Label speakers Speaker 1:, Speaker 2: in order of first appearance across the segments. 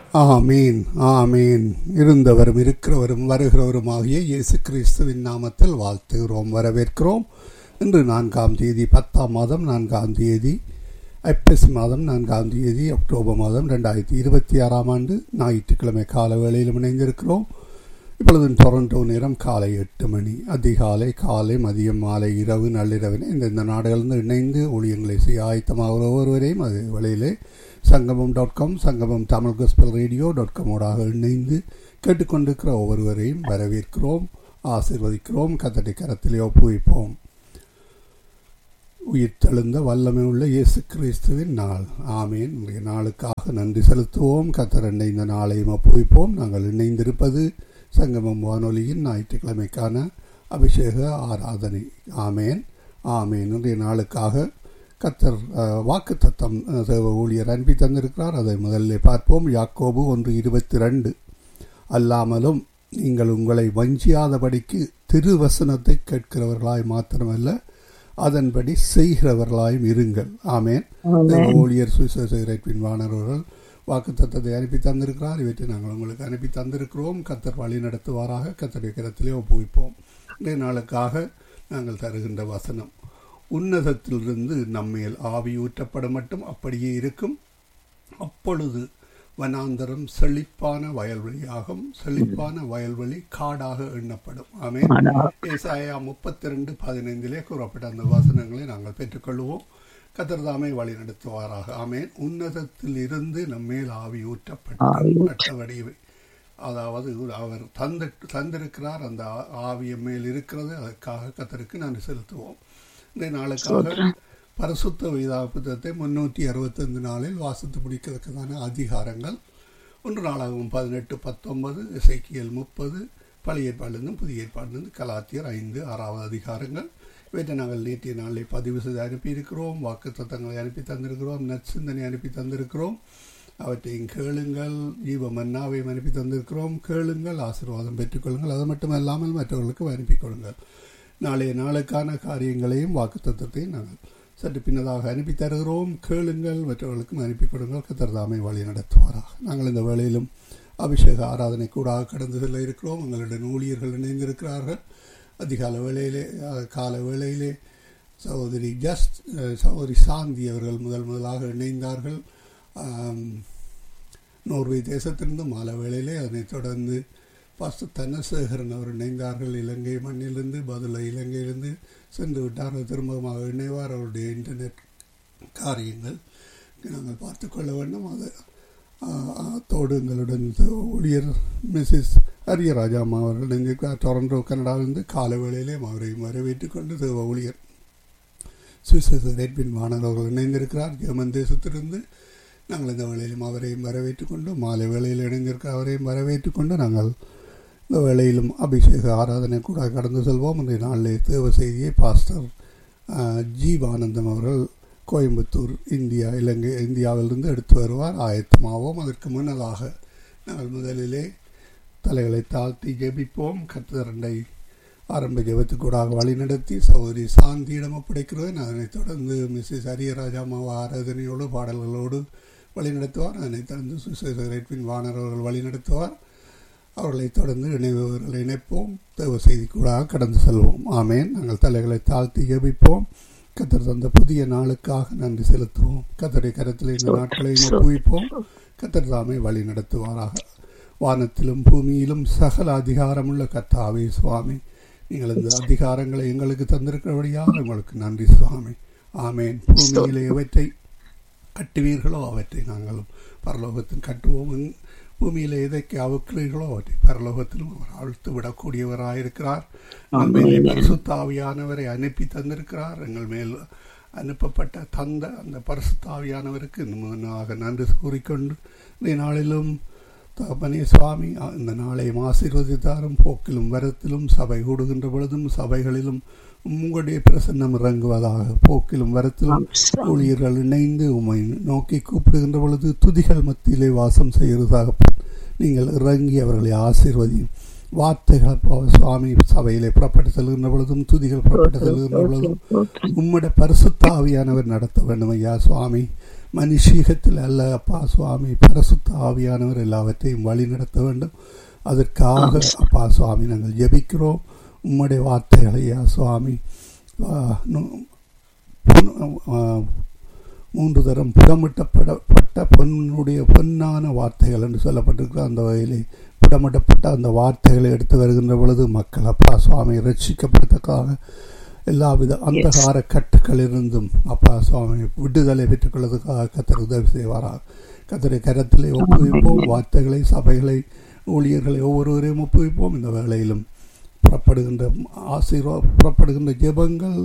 Speaker 1: ஆமீன் ஆமீன் இருந்தவரும் இருக்கிறவரும் வருகிறவருமாகிய இயேசு கிறிஸ்துவின் நாமத்தில் வாழ்த்துகிறோம் வரவேற்கிறோம் இன்று நான்காம் தேதி பத்தாம் மாதம் நான்காம் தேதி ஐப்பசி மாதம் நான்காம் தேதி அக்டோபர் மாதம் ரெண்டாயிரத்தி இருபத்தி ஆறாம் ஆண்டு ஞாயிற்றுக்கிழமை கால வேளையிலும் இணைந்திருக்கிறோம் இப்பொழுது டொரண்டோ நேரம் காலை எட்டு மணி அதிகாலை காலை மதியம் மாலை இரவு நள்ளிரவினை இந்தந்த நாடுகளிலிருந்து இணைந்து ஊழியங்களை செய்ய ஆயத்தமாகிற ஒவ்வொருவரையும் அது வழியிலே சங்கமம் dot com Sangamam Tamil gospel radio dot காமோடாக இணைந்து கேட்டுக்கொண்டிருக்கிற ஒவ்வொருவரையும் வரவேற்கிறோம் ஆசிர்வதிக்கிறோம் கத்தடி கரத்திலே ஒப்புவிப்போம் உயிர்த்தெழுந்த வல்லமை உள்ள இயேசு கிறிஸ்துவின் நாள் ஆமீன் இன்றைய நாளுக்காக நன்றி செலுத்துவோம் கத்தரண்டை இந்த நாளையும் ஒப்புவிப்போம் நாங்கள் இணைந்திருப்பது சங்கமம் வானொலியின் ஞாயிற்றுக்கிழமைக்கான அபிஷேக ஆராதனை ஆமேன் ஆமேன் இன்றைய நாளுக்காக கத்தர் வாக்கு தத்தம் தேவ ஊழியர் அனுப்பி தந்திருக்கிறார் அதை முதலில் பார்ப்போம் யாக்கோபு ஒன்று இருபத்தி ரெண்டு அல்லாமலும் நீங்கள் உங்களை வஞ்சியாதபடிக்கு திருவசனத்தை கேட்கிறவர்களாய் மாத்திரமல்ல அதன்படி செய்கிறவர்களாயும் இருங்கள் ஆமேன் ஊழியர் சுவிசேஷன் வானவர்கள் வாக்கு தத்தத்தை அனுப்பி தந்திருக்கிறார் இவற்றை நாங்கள் உங்களுக்கு அனுப்பி தந்திருக்கிறோம் கத்தர் வழி நடத்துவாராக கத்தருடைய கரத்திலே ஒப்புவிப்போம் இன்றைய நாளுக்காக நாங்கள் தருகின்ற வசனம் உன்னதத்திலிருந்து நம்மேல் ஆவி ஊற்றப்பட மட்டும் அப்படியே இருக்கும் அப்பொழுது வனாந்தரம் செழிப்பான வயல்வெளியாகும் செழிப்பான வயல்வெளி காடாக எண்ணப்படும் ஆமே ஏசாயா முப்பத்தி ரெண்டு பதினைந்திலே கூறப்பட்ட அந்த வசனங்களை நாங்கள் பெற்றுக்கொள்வோம் கத்திரதாமை வழி நடத்துவாராக ஆமேன் உன்னதத்தில் இருந்து நம்மேல் ஆவி ஊற்றப்பட்டபடி அதாவது அவர் தந்து தந்திருக்கிறார் அந்த ஆவிய மேல் இருக்கிறது அதற்காக கத்தருக்கு நன்றி செலுத்துவோம் இந்த நாளுக்காக பரிசுத்த வேதாபுத்தத்தை முன்னூற்றி அறுபத்தைந்து நாளில் வாசித்து முடிக்கிறதுக்கான அதிகாரங்கள் ஒன்று நாளாகவும் பதினெட்டு பத்தொன்பது இசைக்கியல் முப்பது பழைய ஏற்பாடுலேருந்து புதிய ஏற்பாடுலேருந்து கலாத்தியர் ஐந்து ஆறாவது அதிகாரங்கள் இவற்றை நாங்கள் நேற்றைய நாளில் பதிவு செய்து அனுப்பியிருக்கிறோம் வாக்கு தத்தங்களை அனுப்பி தந்திருக்கிறோம் நற்சிந்தனை அனுப்பி தந்திருக்கிறோம் அவற்றையும் கேளுங்கள் ஜீவ மன்னாவையும் அனுப்பி தந்திருக்கிறோம் கேளுங்கள் ஆசீர்வாதம் பெற்றுக்கொள்ளுங்கள் அது மட்டும் இல்லாமல் மற்றவர்களுக்கு அனுப்பி கொள்ளுங்கள் நாளைய நாளுக்கான காரியங்களையும் வாக்கு தத்துவத்தையும் நாங்கள் சற்று பின்னதாக அனுப்பி தருகிறோம் கேளுங்கள் மற்றவர்களுக்கும் அனுப்பி கொடுங்கள் கத்தர்தாமை வழி நடத்துவாராக நாங்கள் இந்த வேளையிலும் அபிஷேக ஆராதனை கூட கடந்து செல்ல இருக்கிறோம் எங்களுடன் ஊழியர்கள் இணைந்திருக்கிறார்கள் அதிகால வேளையிலே கால வேளையிலே சகோதரி ஜஸ்ட் சகோதரி சாந்தி அவர்கள் முதல் முதலாக இணைந்தார்கள் நோர்வே தேசத்திலிருந்து மாலை வேளையிலே அதனைத் தொடர்ந்து பாஸ்து தனசேகரன் அவர் இணைந்தார்கள் இலங்கை மண்ணிலிருந்து பதில இலங்கையிலிருந்து சென்று விட்டார் திரும்பமாக இணைவார் அவருடைய இன்டர்நெட் காரியங்கள் நாங்கள் பார்த்து கொள்ள வேண்டும் அது அத்தோடு எங்களுடன் ஊழியர் மிஸ்ஸஸ் அரியராஜாமா அவர்கள் இங்கே டொரண்டோ கனடாவிலிருந்து கால வேளையிலே அவரையும் வரவேற்றுக் கொண்டு தேவ ஊழியர் சுவிசேஷ ரெட்பின் மாணவர்கள் இணைந்திருக்கிறார் ஜெர்மன் தேசத்திலிருந்து நாங்கள் இந்த வேளையிலும் அவரையும் வரவேற்றுக் கொண்டு மாலை வேளையில் இணைந்திருக்க அவரையும் வரவேற்றுக் கொண்டு நாங்கள் இந்த வேளையிலும் அபிஷேக ஆராதனை கூட கடந்து செல்வோம் இன்றைய நாளிலே தேவ செய்தியை பாஸ்டர் ஜீவானந்தம் அவர்கள் கோயம்புத்தூர் இந்தியா இலங்கை இந்தியாவிலிருந்து எடுத்து வருவார் ஆயத்தமாவோம் அதற்கு முன்னதாக நாங்கள் முதலிலே தலைகளை தாழ்த்தி ஜெபிப்போம் கத்தரண்டை ஆரம்ப ஜெபத்துக்கூடாக வழிநடத்தி சகோதரி சாந்தியிடம் ஒப்படைக்கிறேன் அதனைத் தொடர்ந்து மிஸ்ஸஸ் அரியராஜாமாவ ஆராதனையோடு பாடல்களோடு வழிநடத்துவார் அதனைத் தொடர்ந்து சுசேசரேட்பின் வானர் அவர்கள் வழிநடத்துவார் அவர்களை தொடர்ந்து இணைபவர்களை இணைப்போம் தேவ செய்தி கூட கடந்து செல்வோம் ஆமேன் நாங்கள் தலைகளை தாழ்த்தி ஜெபிப்போம் கத்தர் தந்த புதிய நாளுக்காக நன்றி செலுத்துவோம் கத்தருடைய கரத்தில் இந்த நாட்களை குவிப்போம் கத்தர் தாமே வழி நடத்துவாராக வானத்திலும் பூமியிலும் சகல அதிகாரமுள்ள கத்தாவே சுவாமி நீங்கள் இந்த அதிகாரங்களை எங்களுக்கு தந்திருக்கிறபடியாக உங்களுக்கு நன்றி சுவாமி ஆமேன் பூமியிலே எவற்றை கட்டுவீர்களோ அவற்றை நாங்களும் பரலோகத்தில் கட்டுவோம் பூமியில எதைக்கு அவுக்கிறீர்களோ அவற்றை பரலோகத்திலும் அவர் அழுத்து விடக்கூடியவராயிருக்கிறார் பரிசுத்தாவியானவரை அனுப்பி தந்திருக்கிறார் எங்கள் மேல் அனுப்பப்பட்ட தந்த அந்த பரிசுத்தாவியானவருக்கு முன்னாக நன்றி கூறிக்கொண்டு இந்த நாளிலும் தகப்பனே சுவாமி இந்த நாளையும் ஆசீர்வதித்தாரும் போக்கிலும் வரத்திலும் சபை கூடுகின்ற பொழுதும் சபைகளிலும் உங்களுடைய பிரசன்னம் இறங்குவதாக போக்கிலும் வரத்திலும் ஊழியர்கள் இணைந்து உமை நோக்கி கூப்பிடுகின்ற பொழுது துதிகள் மத்தியிலே வாசம் செய்கிறதாக நீங்கள் இறங்கி அவர்களை ஆசீர்வதியும் வார்த்தைகள் சுவாமி சபையிலே புறப்பட்டு செல்கின்ற பொழுதும் துதிகள் புறப்பட்டு செல்கின்ற பொழுதும் உம்முடைய பரிசுத்தாவியானவர் நடத்த வேண்டும் ஐயா சுவாமி மனுஷீகத்தில் அல்ல அப்பா சுவாமி பரசுத்த ஆவியானவர் எல்லாவற்றையும் வழி நடத்த வேண்டும் அதற்காக அப்பா சுவாமி நாங்கள் ஜெபிக்கிறோம் உம்முடைய வார்த்தைகளையா சுவாமி ஆ, நு- பொன்- ஆ, மூன்று தரம் புடமிட்டப்படப்பட்ட பொன்னுடைய பொன்னான வார்த்தைகள் என்று சொல்லப்பட்டிருக்கிற அந்த வகையிலே புடமிட்டப்பட்ட அந்த வார்த்தைகளை எடுத்து வருகின்ற பொழுது மக்கள் அப்பா சுவாமி ரட்சிக்கப்படுறதுக்காக எல்லாவித அந்தகார கட்டுக்களிலிருந்தும் அப்பா சுவாமி விடுதலை பெற்றுக்கொள்வதற்காக கத்தர் உதவி செய்வாராக கத்தரை கரத்திலே ஒப்புவிப்போம் வார்த்தைகளை சபைகளை ஊழியர்களை ஒவ்வொருவரையும் ஒப்புவிப்போம் இந்த வேளையிலும் புறப்படுகின்ற ஆசீர்வா புறப்படுகின்ற ஜெபங்கள்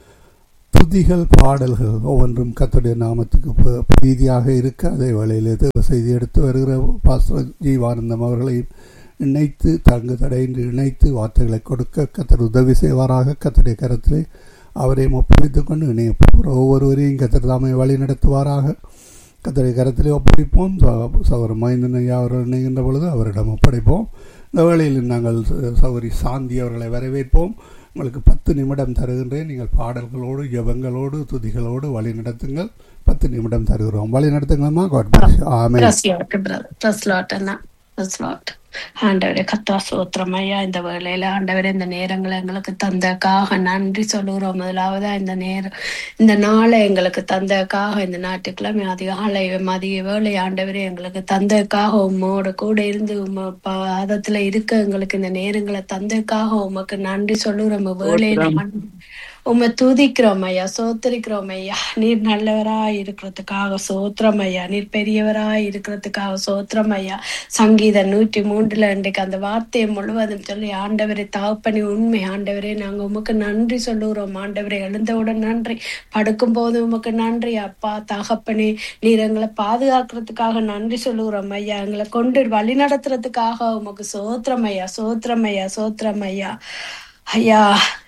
Speaker 1: துதிகள் பாடல்கள் ஒவ்வொன்றும் கர்த்தருடைய நாமத்துக்கு ப- பிரீதியாக இருக்க அதே வேளையில் தேவ செய்தி எடுத்து வருகிற பாஸ்டர் ஜீவானந்தம் அவர்களையும் இணைத்து தங்கு தடையின்றி இணைத்து வார்த்தைகளை கொடுக்க கத்தர் உதவி செய்வாராக கத்தருடைய கரத்திலே அவரையும் ஒப்புவித்துக் கொண்டு இணைய போகிற ஒவ்வொருவரையும் கத்தர் தாமை வழி நடத்துவாராக கத்தரை கரத்திலே ஒப்படைப்போம் ச- சகோதரர் மைந்தன் ஐயா அவர்கள் இணைகின்ற பொழுது அவரிடம் ஒப்படைப்போம் இந்த வேளையில் நாங்கள் ச- சகோதரி சாந்தி அவர்களை வரவேற்போம் உங்களுக்கு பத்து நிமிடம் தருகின்றேன் நீங்கள் பாடல்களோடு ஜெபங்களோடு துதிகளோடு வழி நடத்துங்கள் பத்து நிமிடம் தருகிறோம் வழி நடத்துங்களம்மா God bless amen
Speaker 2: Praise Lord, brother. Praise Lord, அண்ணா. Praise Lord. ஆண்டவரே கத்தா சோத்திரம் ஐயா இந்த வேளையில ஆண்டவரே இந்த நேரங்களை எங்களுக்கு தந்தக்காக நன்றி சொல்லுகிறோம் முதலாவதா இந்த நேரம் இந்த நாளை எங்களுக்கு தந்தக்காக இந்த ஞாயிற்றுக்கிழமை அதிகாலை மதிய வேளை ஆண்டவரே எங்களுக்கு தந்தக்காக உம்மோட கூட இருந்து உம்ம பாதத்துல இருக்க எங்களுக்கு இந்த நேரங்களை தந்தக்காக உமக்கு நன்றி சொல்லுகிறோம் வேளையில உம்மை துதிக்கிறோம் ஐயா சோத்தரிக்கிறோம் ஐயா நீர் நல்லவராய் இருக்கிறதுக்காக சோத்திரம் ஐயா நீர் பெரியவராய் இருக்கிறதுக்காக சோத்திரம் ஐயா சங்கீதம் நூற்றி மூன்றுல இன்றைக்கு அந்த வார்த்தையை முழுவதும் சொல்லி ஆண்டவரை தாப்பனி உண்மை ஆண்டவரே நாங்க உமக்கு நன்றி சொல்லுகிறோம் ஆண்டவரை எழுந்தவுடன் நன்றி படுக்கும் போது உமக்கு நன்றி அப்பா தகப்பனே நீர் எங்களை பாதுகாக்கிறதுக்காக நன்றி சொல்லுகிறோம் ஐயா எங்களை கொண்டு வழி நடத்துறதுக்காக உமக்கு சோத்திரம் ஐயா சோத்திரம் ஐயா சோத்திரம் ஐயா ஐயா